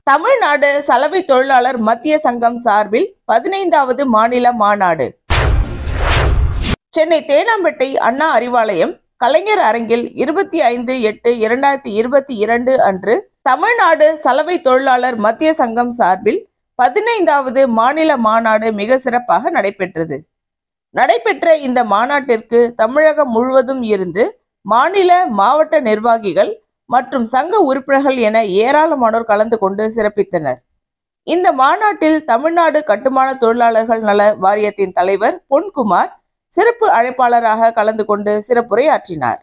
தமிழ்நாடு சலவை தொழிலாளர் மத்திய சங்கம் சார்பில் பதினைந்தாவது மாநில மாநாடு சென்னை தேனாம்பேட்டை அண்ணா அறிவாலயம் கலைஞர் அரங்கில் இருபத்தி ஐந்து எட்டு இரண்டாயிரத்தி இருபத்தி இரண்டு அன்று தமிழ்நாடு சலவை தொழிலாளர் மத்திய சங்கம் சார்பில் பதினைந்தாவது மாநில மாநாடு மிக சிறப்பாக நடைபெற்றது நடைபெற்ற இந்த மாநாட்டிற்கு தமிழகம் முழுவதும் இருந்து மாநில மாவட்ட நிர்வாகிகள் மற்றும் சங்க உறுப்பினர்கள் என ஏராளமானோர் கலந்து கொண்டு சிறப்பித்தனர் இந்த மாநாட்டில் தமிழ்நாடு கட்டுமான தொழிலாளர்கள் நல வாரியத்தின் தலைவர் பொன்குமார் சிறப்பு அழைப்பாளராக கலந்து கொண்டு சிறப்புரை ஆற்றினார்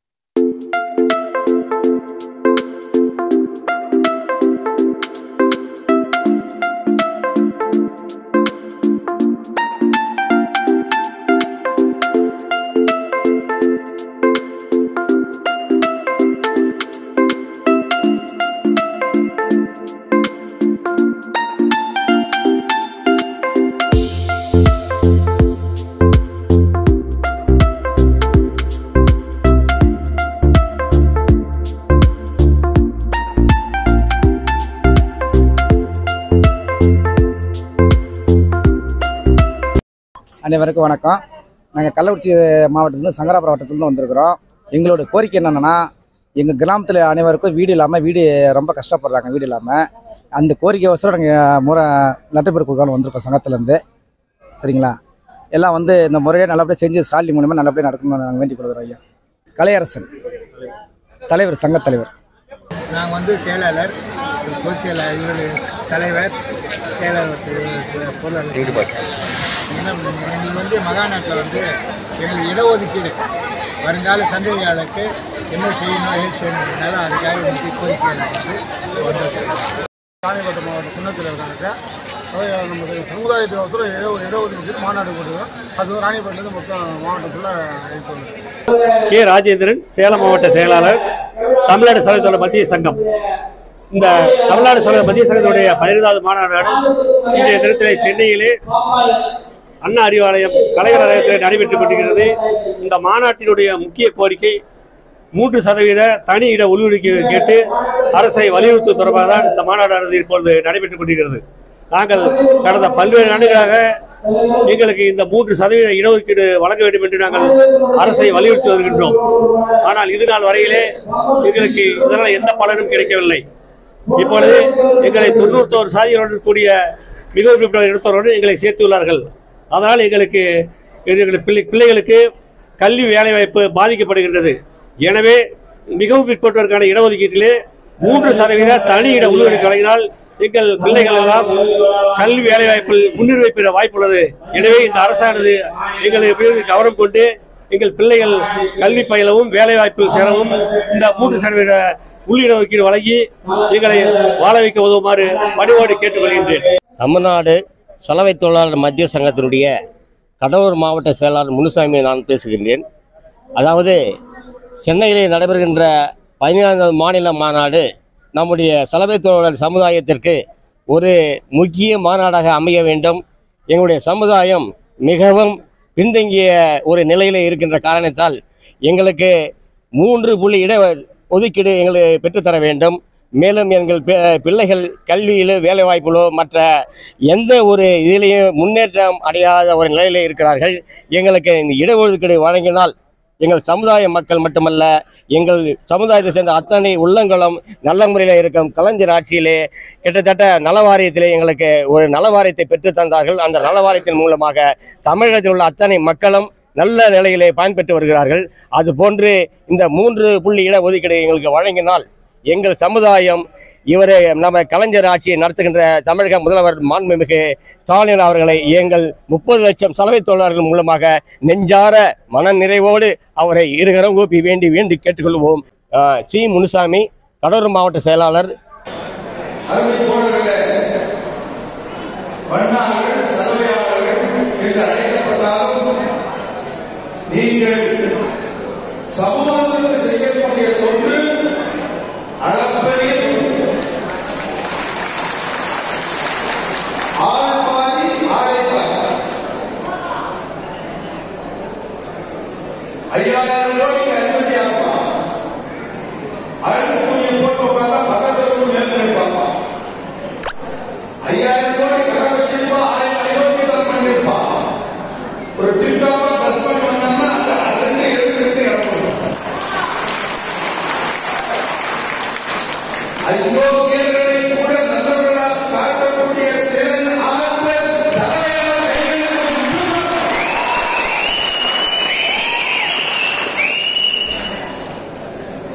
அனைவருக்கும் வணக்கம் நாங்கள் கள்ளக்குறிச்சி மாவட்டத்துலேருந்து சங்கராபுரம் வட்டத்துலேருந்து வந்திருக்கிறோம் எங்களோட கோரிக்கை என்னென்னா எங்கள் கிராமத்தில் அனைவருக்கும் வீடு இல்லாமல் வீடு ரொம்ப கஷ்டப்படுறாங்க வீடு இல்லாமல் அந்த கோரிக்கை வசரம் நாங்கள் முறை நட்டுப்பெரு கொடுக்கணும் வந்திருக்கோம் சங்கத்துலேருந்து சரிங்களா எல்லாம் வந்து இந்த முறையை நல்லபடியாக செஞ்சு ஸ்டாலின் மூலியமாக நல்லபடியாக நடக்கணும்னு நாங்கள் வேண்டிக் கொடுக்குறோம் ஐயா கலையரசன் தலைவர் சங்கத் தலைவர் நாங்கள் வந்து செயலாளர் பொதுச் செயலாளர் இவர் தலைவர் செயலாளர் திரு- பொருளாளர் என்ன எங்களுக்கு வந்து மகாநாட்டில் வந்து எங்களுக்கு இடஒதுக்கீடு வருங்கால சந்ததியாளருக்கு என்ன செய்யணும் ஏது செய்யணுன்றதுனால அதுக்காக வந்து கோரிக்கை நாங்கள் வந்து வந்திருக்கோம் ராணிப்பேட்டை மாவட்டம் குன்னத்தில் இருக்காங்க நமது சமுதாயத்துக்கு ஒருத்தர் இட இடஒதுக்கீடு செய்து மாநாடு போட்டுருக்கோம் அது வந்து ராணிப்பேட்டிலேருந்து மொத்தம் மாவட்டம் ஃபுல்லாக இருக்குது கே ராஜேந்திரன் சேலம் மாவட்ட செயலாளர் தமிழ்நாடு சலவைத்தொழில் மத்திய சங்கம் இந்த தமிழ்நாடு சலவை மத்திய சங்கத்தினுடைய பதினைந்தாவது மாநாடு இன்றைய தினத்திலே சென்னையிலே அண்ணா அறிவாலயம் கலைஞர் ஆலயத்தில் நடைபெற்றுக் கொண்டிருக்கிறது இந்த மாநாட்டினுடைய முக்கிய கோரிக்கை மூன்று சதவீத தனி இட உள்ஒதுக்கீடு கேட்டு அரசை வலியுறுத்தும் தொடர்பாக தான் இந்த மாநாடானது இப்பொழுது நடைபெற்றுக் கொண்டிருக்கிறது நாங்கள் கடந்த பல்வேறு ஆண்டுகளாக எங்களுக்கு இந்த மூன்று சதவீத இடஒதுக்கீடு வழங்க வேண்டும் என்று நாங்கள் அரசை வலியுறுத்தி வருகின்றோம் ஆனால் இது நாள் வரையிலே எங்களுக்கு இதனால் எந்த பலனும் கிடைக்கவில்லை இப்பொழுது எங்களை தொண்ணூத்தோரு சாதிகளுடன் கூடிய மிகவும் எடுத்தவருடன் எங்களை சேர்த்துள்ளார்கள் அதனால் எங்களுக்கு எங்கள் பிள்ளை பிள்ளைகளுக்கு கல்வி வேலைவாய்ப்பு பாதிக்கப்படுகின்றது எனவே மிகவும் பிற்பட்டோருக்கான இடஒதுக்கீட்டிலே மூன்று சதவீத தனி இட உள்ஒதுக்கீடு வழங்கினால் எங்கள் பிள்ளைகள் எல்லாம் கல்வி வேலைவாய்ப்பில் முன்னுரிமை பெற வாய்ப்புள்ளது எனவே இந்த அரசானது எங்களை மீது கவனம் கொண்டு எங்கள் பிள்ளைகள் கல்வி பயிலவும் வேலைவாய்ப்பில் சேரவும் இந்த மூன்று சதவீத உள்ளிடஒதுக்கீடு வழங்கி எங்களை வாழ வைக்க உதவுமாறு பணிவோடு கேட்டுக்கொள்கின்றேன் தமிழ்நாடு சலவை தொழிலாளர் மத்திய சங்கத்தினுடைய கடலூர் மாவட்ட செயலாளர் முனுசாமி நான் பேசுகின்றேன் அதாவது சென்னையிலே நடைபெறுகின்ற பதினைந்தாவது மாநில மாநாடு நம்முடைய சலவை தொழிலாளர் சமுதாயத்திற்கு ஒரு முக்கிய மாநாடாக அமைய வேண்டும் எங்களுடைய சமுதாயம் மிகவும் பின்தங்கிய ஒரு நிலையில் இருக்கின்ற காரணத்தால் எங்களுக்கு மூன்று புள்ளி இட ஒதுக்கீடு எங்களுக்கு பெற்றுத்தர வேண்டும் மேலும் எங்கள் பி- பிள்ளைகள் கல்வியிலோ வேலைவாய்ப்பிலோ மற்ற எந்த ஒரு இதிலையும் முன்னேற்றம் அடையாத ஒரு நிலையிலே இருக்கிறார்கள் எங்களுக்கு இந்த இடஒதுக்கீடு வழங்கினால் எங்கள் சமுதாய மக்கள் மட்டுமல்ல எங்கள் சமுதாயத்தை சேர்ந்த அத்தனை உள்ளங்களும் நல்ல முறையில் இருக்கும் கலைஞர் ஆட்சியிலே கிட்டத்தட்ட நலவாரியத்திலே எங்களுக்கு ஒரு நலவாரியத்தை பெற்று தந்தார்கள் அந்த நலவாரியத்தின் மூலமாக தமிழகத்தில் உள்ள அத்தனை மக்களும் நல்ல நிலையிலே பயன்பெற்று வருகிறார்கள் அதுபோன்று இந்த மூன்று புள்ளி இட ஒதுக்கீடு எங்களுக்கு வழங்கினால் எங்கள் சமுதாயம் இவரை நம்ம கலைஞர் ஆட்சியை நடத்துகின்ற தமிழக முதல்வர் மாண்புமிகு ஸ்டாலின் அவர்களை எங்கள் முப்பது லட்சம் சலவை தொழிலாளர்கள் மூலமாக நெஞ்சார மன நிறைவோடு அவரை இருகரம் கூப்பி வேண்டி வேண்டி கேட்டுக்கொள்வோம் ஆஹ் சி முனுசாமி கடலூர் மாவட்ட செயலாளர் நீங்கள் சமூகத்திற்கு செய்யக்கூடிய தொண்டு அளப்பரிய ஆள் பாதி ஆளை பாதி ஐயாயிரம் கோடிக்கு அனுமதி ஆகலாம் அழுக்கு துணியை போட்டு பார்த்தா பக்கத்தில் மேல்நிலை பார்ப்பான்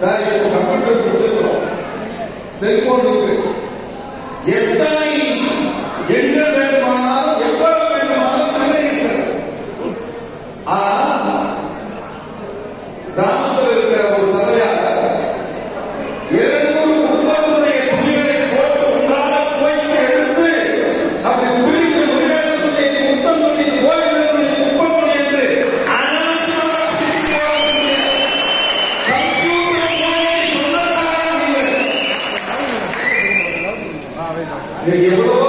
சார் இப்போ கம்ப்யூட்டர் கொடுத்துருக்கோம் செல்போன் இருக்கு எத்தனை எண்கள் வேண்டுமானாலும் எவ்வளவு வேண்டுமானாலும் நிர்ணயிக்கிறது ஆனால் கிராமத்தில் இருக்கிற ஒரு சபையார் இருநூறு குடும்பத்துடைய துணிகளை போட்டு ஒன்றாக போய்க்கு எடுத்து அப்படி பிரித்து முருகேசனுடைய முத்தம் பண்ணி கோயிலுடைய குப்பம் பண்ணி என்று அனாவசியமாக பிரித்து போடக்கூடிய கம்ப்யூட்டர் போய் சொந்தக்காரன் இல்லை. இன்னைக்கு எவ்வளவோ